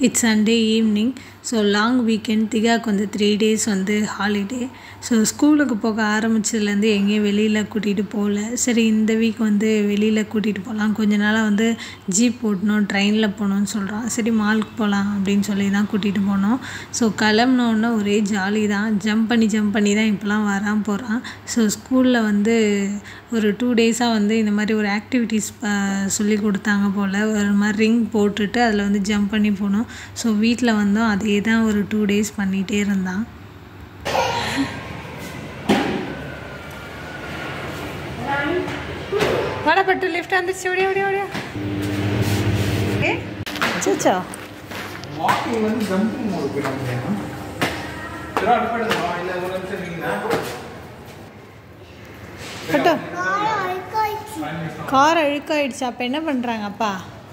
It's Sunday evening so long weekend திகாக்கு வந்து three days வந்து ஹாலிடே ஸோ ஸ்கூலுக்கு போக ஆரம்பிச்சதுலேருந்து எங்கேயும் வெளியில் கூட்டிகிட்டு போகல சரி இந்த வீக் வந்து வெளியில் கூட்டிகிட்டு போகலாம் கொஞ்ச நாளாக வந்து ஜீப் ஓட்டணும் ட்ரெயினில் போகணுன்னு சொல்கிறான் சரி மாலுக்கு போகலாம் அப்படின்னு சொல்லி தான் கூட்டிகிட்டு போனோம் ஸோ கிளம்புனோன்னே ஒரே ஜாலி தான் ஜம்ப் பண்ணி ஜம்ப் பண்ணி தான் இப்போலாம் வரான் போகிறான் ஸோ ஸ்கூலில் வந்து ஒரு டூ டேஸாக வந்து இந்த மாதிரி ஒரு ஆக்டிவிட்டீஸ் சொல்லி கொடுத்தாங்க போல் ஒரு மாதிரி ரிங் போட்டுட்டு அதில் வந்து ஜம்ப் பண்ணி போனோம் ஸோ வீட்டில் வந்தோம் அதே தான் ஒரு டூ டேஸ் பண்ணிகிட்டே இருந்தான் வடப்பட்டு லிஃப்ட் வந்துச்சு ஓடியா ஓடியா ஓடியா ஏ சச்சா வாக்கிங் வந்து ஜம்பிங் மோடு போயிடாம சரி அடுப்படுமா இல்லை ஒரு நிமிஷம் இருந்தீங்கன்னா கட்டோ கார் அழுக்காயிடுச்சு அப்போ என்ன பண்ணுறாங்க அப்பா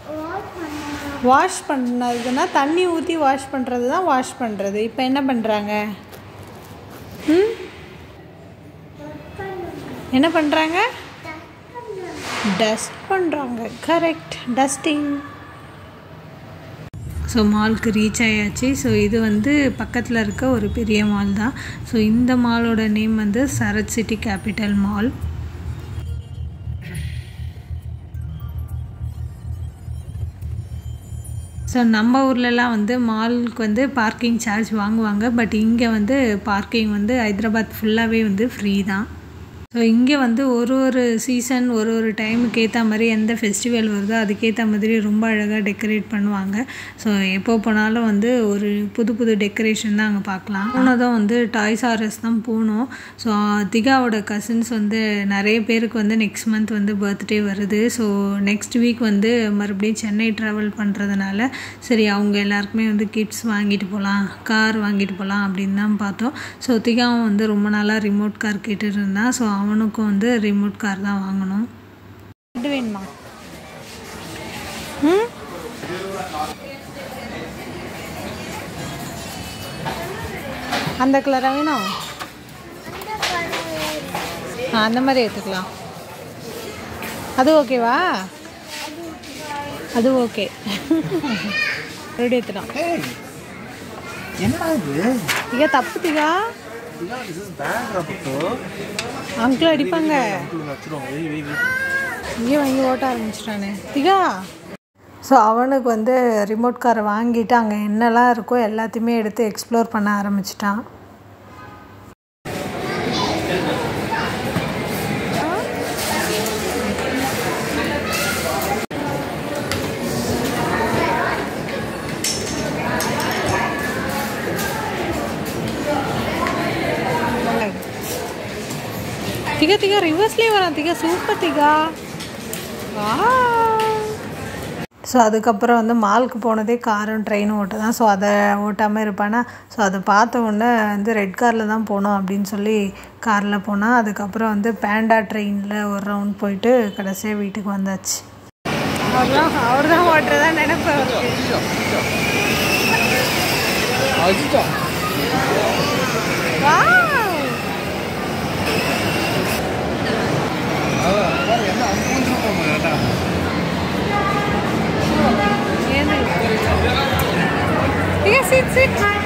வாஷ் பண்ணதுன்னா தண்ணி ஊற்றி வாஷ் பண்ணுறது தான் வாஷ் பண்ணுறது இப்போ என்ன பண்ணுறாங்க ம் என்ன பண்ணுறாங்க டஸ்ட் பண்ணுறாங்க கரெக்ட் டஸ்டிங் ஸோ மாலுக்கு ரீச் ஆயாச்சு ஸோ இது வந்து பக்கத்தில் இருக்க ஒரு பெரிய மால் தான் ஸோ இந்த மாலோட நேம் வந்து Sarath city capital mall so நம்ம ஊர்லலாம் வந்து மாலுக்கு வந்து பார்க்கிங் சார்ஜ் வாங்குவாங்க பட் இங்கே வந்து பார்க்கிங் வந்து ஹைதராபாத் ஃபுல்லாகவே வந்து ஃப்ரீ தான் ஸோ இங்கே வந்து ஒரு ஒரு சீசன் ஒரு ஒரு டைமுக்கு ஏற்ற மாதிரி எந்த ஃபெஸ்டிவல் வருதோ அதுக்கேற்ற மாதிரி ரொம்ப அழகாக டெக்கரேட் பண்ணுவாங்க ஸோ எப்போ போனாலும் வந்து ஒரு புது புது டெக்கரேஷன் தான் அங்கே பார்க்கலாம் போனதும் வந்து டாய்ஸ் ஆர்எஸ் தான் போனோம் ஸோ திகாவோட கசின்ஸ் வந்து நிறைய பேருக்கு வந்து நெக்ஸ்ட் மந்த் வந்து பர்த்டே வருது ஸோ நெக்ஸ்ட் வீக் வந்து மறுபடியும் சென்னை ட்ராவல் பண்ணுறதுனால சரி அவங்க எல்லாருக்குமே வந்து கிட்ஸ் வாங்கிட்டு போகலாம் கார் வாங்கிட்டு போகலாம் அப்படின்னு தான் பார்த்தோம் ஸோ திகாவும் வந்து ரொம்ப நாளாக ரிமோட் கார் கேட்டுட்டு இருந்தான் ஸோ அவனுக்கும் வந்து ரிமோட் கார் தான் வாங்கணும் இது வேணுமா ம் அந்த கலராக வேணும் ஆ அந்த மாதிரி எடுத்துக்கலாம் அது ஓகேவா அது ஓகே ரெடி எடுத்துட்டோம் என்னடா இது திகா தப்பு திகா திஸ் இஸ் பேட் ரப்போ அங்கிள் அடிப்பாங்க வச்சிரும் வெய் வெய் வெய் இங்கே வாங்கி ஓட்ட ஆரம்பிச்சிட்டானே திகா ஸோ அவனுக்கு வந்து ரிமோட் காரை வாங்கிட்டு அங்கே என்னெல்லாம் இருக்கோ எல்லாத்தையுமே எடுத்து எக்ஸ்ப்ளோர் பண்ண ஆரம்பிச்சிட்டான் திகா திகா ரிவர்ஸ்லேயே வரான் திகா சூப்பர் திகா வா ஸோ அதுக்கப்புறம் வந்து மாலுக்கு போனதே காரும் ட்ரெயினும் ஓட்ட தான் ஸோ அதை ஓட்டாமல் இருப்பானா ஸோ அதை பார்த்த உடனே வந்து ரெட் காரில் தான் போனோம் அப்படின்னு சொல்லி காரில் போனால் அதுக்கப்புறம் வந்து பேண்டா ட்ரெயினில் ஒரு ரவுண்ட் போயிட்டு கடைசியாக வீட்டுக்கு வந்தாச்சு அவர்தான் அவர் தான் ஓட்டுறதா நினைப்பேன் அஜிட்டோம் என்ன அங்கே போமா Yes, it's it.